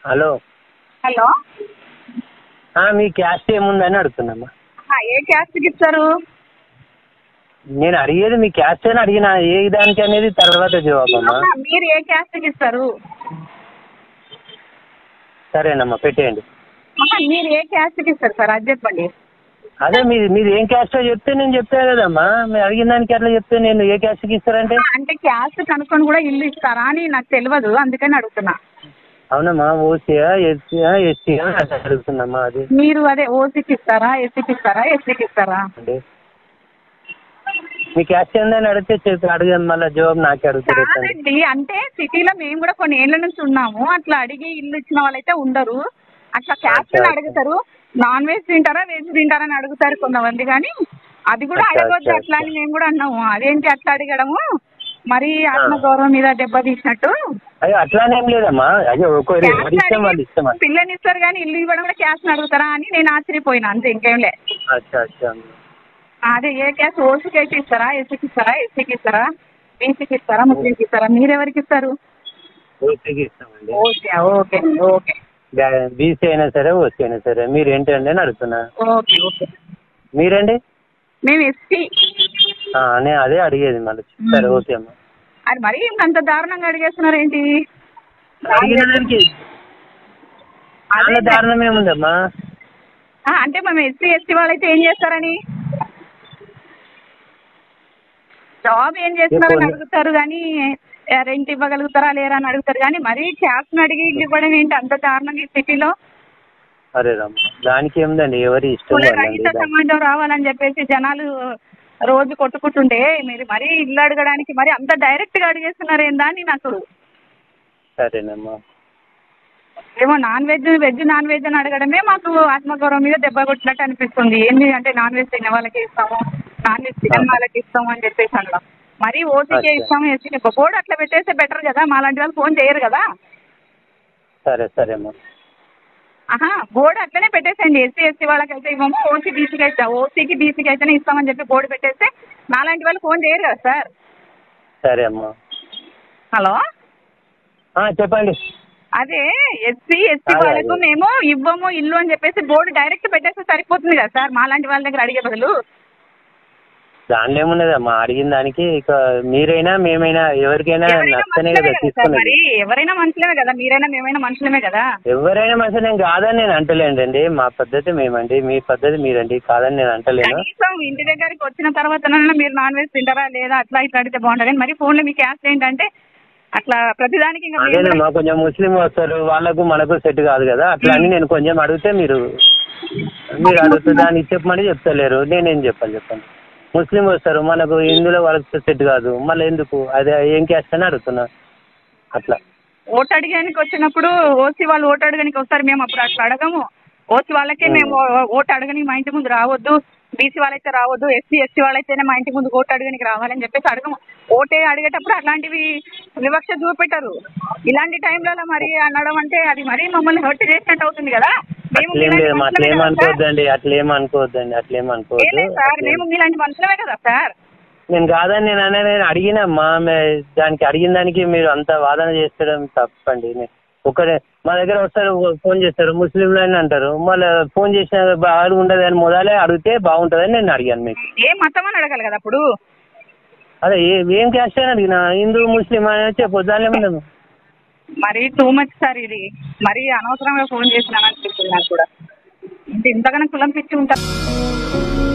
Hello hello ఆ, మీ caste ఏముందని అడుగుతున్నామ్మా ఆ, ఏ క్యాస్ట్కి ఇస్తారు నేను అడిగేది మీ క్యాస్ట్ అని అడిగిన ఏ దానికి అనేది తర్వాత జవాబమ్మా ఆహా, మీరు ఏ క్యాస్ట్కి ఇస్తారు సరేనమ్మా పెట్టేయండి ఆహా, మీరు ఏ క్యాస్ట్కి ఇస్తారు సార్ అది చెప్పండి అదే మీది మీది ఏం క్యాస్టో చెప్తే నేను చెప్తాను కదమ్మా మీరు అడిగిన దానికి అట్లా చెప్తే నేను ఏ క్యాస్ట్కి ఇస్తారంటే ఆ, అంటే క్యాస్ట్ కనుక్కొని కూడా ఇల్లు ఇస్తారా అని నాకు తెలియదు అందుకని అడుగుతున్నా అవునమ్మా ఓసీయా ఎస్సీయా ఎస్సీయా అని అడుగుతున్నామ్మా అది మీరు అదే ఓసీకి ఇస్తారా ఎస్సీకి ఇస్తారా ఎస్సీకి ఇస్తారా అండి మీ క్యాస్ట్ ఏందని అడిగితే చెప్పి అడిగాను మళ్ళీ జవాబు నాకే అడుగుతారు ఎట్లండి? కాదండి అంటే సిటీలో మేము కూడా కొన్ని ఏళ్ళ నుంచి ఉన్నాము అట్లా అడిగి ఇల్లు ఇచ్చిన వాళ్ళైతే ఉండరు అట్లా క్యాస్ట్ అచ్చా, అడుగుతారు నాన్ వెజ్ తింటారా వెజ్ తింటారా అని అడుగుతారు కొంతమంది కానీ అది కూడా అచ్చా, అడగొద్దు అచ్చా, అట్లా అని మేము కూడా అన్నాము అదేంటి అట్లా అడగడము మరి ఆ. ఆత్మగౌరవం మీద దెబ్బ తీసినట్టు అయ్యో అట్లానేం లేదమ్మా అయ్యో ఒక్కొరి ఎవరి క్యాస్ట్ ఇష్టం వాళ్ళు ఇష్టం అడిగి పిల్లని ఇస్తారు కానీ ఇల్లు ఇవ్వడం కూడా క్యాస్ట్ అడుగుతారా అని నేను ఆశ్చర్యపోయినా అంతే ఇంకేం లే అచ్చా అచ్చా అదే ఏ క్యాస్ట్ ఓసీకి అయితే ఇస్తారా ఎస్సీకి ఇస్తారా ఎస్సీకి ఇస్తారా బీసీకి ఇస్తారా ముస్లింకి ఇస్తారా మీరు ఎవరికి ఇస్తారు ఓసీకి ఇస్తామండి ఓకే ఓకే ఓకే బీసీ అయినా సరే ఓసీ అయినా సరే మీరు ఏంటండి అని అడుగుతున్నా ఓకే ఓకే మీరండి మేము ఎస్టీ ఆ, నేను అదే అడిగేది మళ్ళీ సరే ఓకే అమ్మా అది మరీ అంత దారుణంగా అడిగేస్తున్నారు ఏంటి అడిగిన దానికి చాలా దారుణం ఏముందమ్మా ఆ, అంటే మేము ఎస్సీ ఎస్టీ వాళ్ళైతే ఏం చేస్తారని జాబ్ ఏం చేస్తున్నారని కొన్ని- అడుగుతారు కానీ రెంట్ ఇవ్వగలుగుతారా లేరా అని అడుగుతారు కానీ మరీ క్యాస్ట్ అడిగి ఇల్లు ఇవ్వడం ఏంటి అంత దారుణంగా ఈ సిటీలో అరే రమ్మ దానికి ఏముందండి ఎవరి ఇష్టం కుల వాళ్ళండి రహిత సమాజం రావాలని చెప్పేసి జనాలు రోజు కొట్టుకుంటుంటే మీరు మరీ ఇల్లు అడగడానికి మరి అంత డైరెక్ట్ గా అడిగేస్తున్నారు ఏందా అని నాకు సరేనమ్మా ఏమో non veg veg non veg అని అడగడమే మాకు ఆత్మగౌరవం మీద దెబ్బ కొట్టినట్టు అనిపిస్తుంది ఏంటి అంటే నాన్ వెజ్ తినే వాళ్ళకి ఇస్తాము నాన్ వెజ్ తినని వాళ్ళకి ఇస్తాము అని చెప్పేసి అనడం మరి ఓసీకే అచ్చా. ఇస్తాము ఎస్సీకే బోర్డు అట్లా పెట్టేస్తే బెటర్ కదా మాలాంటి వాళ్ళు ఫోన్ చేయరు కదా సరే సరే అమ్మా ఆహా బోర్డు అట్లనే పెట్టేసేయండి ఎస్సీ ఎస్సీ వాళ్ళకైతే ఇవ్వము ఓసీ బీసీకి అయితే ఓసీకి బీసీకి అయితేనే ఇస్తామని చెప్పి బోర్డు పెట్టేస్తే నాలాంటి వాళ్ళు ఫోన్ చేయరు కదా సార్ సరే అమ్మా హలో ఆ, చెప్పండి అదే ఎస్సీ ఎస్టీ అదే, వాళ్ళకు అదే. మేము ఇవ్వము ఇల్లు అని చెప్పేసి బోర్డు డైరెక్ట్ పెట్టేస్తే సరిపోతుంది కదా సార్ మాలాంటి వాళ్ళ దగ్గర అడిగే బదులు దానిలో ఏమున్నదమ్మా అడిగిన దానికి ఇక మీరైనా మేమైనా ఎవరికైనా ఎవరైనా నచ్చనే మనుషులమే కదా కదా సార్ తీసుకున్నది మరి ఎవరైనా మనుషులమే కదా మీరైనా మేమైనా మనుషులమే కదా ఎవరైనా మనిషి నేను కాదని నేను అంటలేండి మా పద్ధతి మేమండి మీ పద్ధతి మీరండి కాదని నేను అంటలేను కనీసం ఇంటి దగ్గరికి వచ్చిన తర్వాత మీరు నాన్ వెజ్ తింటారా లేదా అట్లా ఇట్లా అడిగితే బాగుంటుంది కానీ మరి ఫోన్లో మీ క్యాస్ట్ ఏంటంటే అట్లా ప్రతిదానికి ఇంకా మేము అదేనమ్మా కొంచెం ముస్లిం వస్తారు వాళ్ళకు మనకు సెట్ కాదు కదా అట్లా అని నేను కొంచెం అడిగితే మీరు మీరు అడుగుతే దానికి చెప్పమని చెప్తలేరు నేనేం చెప్పాలి చెప్పండి ముస్లిం వస్తారు మనకు హిందువుల వాళ్ళకి సెట్ కాదు మళ్ళీ ఎందుకు అదే ఏం క్యాస్ట్ అని అడుగుతున్నా అట్లా ఓటు అడిగానికి వచ్చినప్పుడు ఓసీ వాళ్ళు ఓటు అడగడానికి వస్తారు మేము అప్పుడు అట్లా అడగము ఓసీ వాళ్ళకే మేము ఓటు అడగని మా ఇంటి ముందు రావద్దు బీసీ వాళ్ళైతే రావద్దు ఎస్సీ ఎస్టీ వాళ్ళైతేనే మా ఇంటి ముందు ఓటు అడగనికి రావాలని చెప్పేసి అడగము ఓటే అడిగేటప్పుడు అలాంటివి వివక్ష చూపెట్టారు ఇలాంటి టైంలలో మరి అనడం అంటే అది మరీ మమ్మల్ని హర్ట్ చేసినట్టు అవుతుంది కదా మేము అట్లేం మీలాంటి లేదు మనుషులమే అట్లేం కదా సార్? అనుకోవద్దండి అట్లేం అనుకోవద్దండి అట్లేం ఏ అనుకోవద్దు లేదు సార్ అట్లేం- మేము మీలాంటి మనుషులమే కదా సార్ నేను కాదని నేను అనే నేను అడిగినమ్మా మే- దానికి అడిగిన దానికి మీరు అంత వాదన చేస్తడం తప్పండి నే- ఒకరే మా దగ్గర వస్తారు ఫోన్ చేస్తారు ముస్లింలు అని అంటారు మళ్ళీ ఫోన్ చేసిన బాగా ఉండదు అని మొదలే అడిగితే బాగుంటుందని నేను అడిగాను మీకు ఏ మతం అని అడగాలి కదా అప్పుడు అదే ఏ ఏం క్యాస్ట్ అని అడిగినా హిందూ ముస్లిం అని చెప్పొద్దు దాని ఏముందమ్మా మరి టూ మచ్ సార్ ఇది మరి అనవసరంగా ఫోన్ చేసినాను అనిపిస్తుంది నాకు కూడా ఇంత ఇంతగానో కులం పిచ్చి ఉంటారు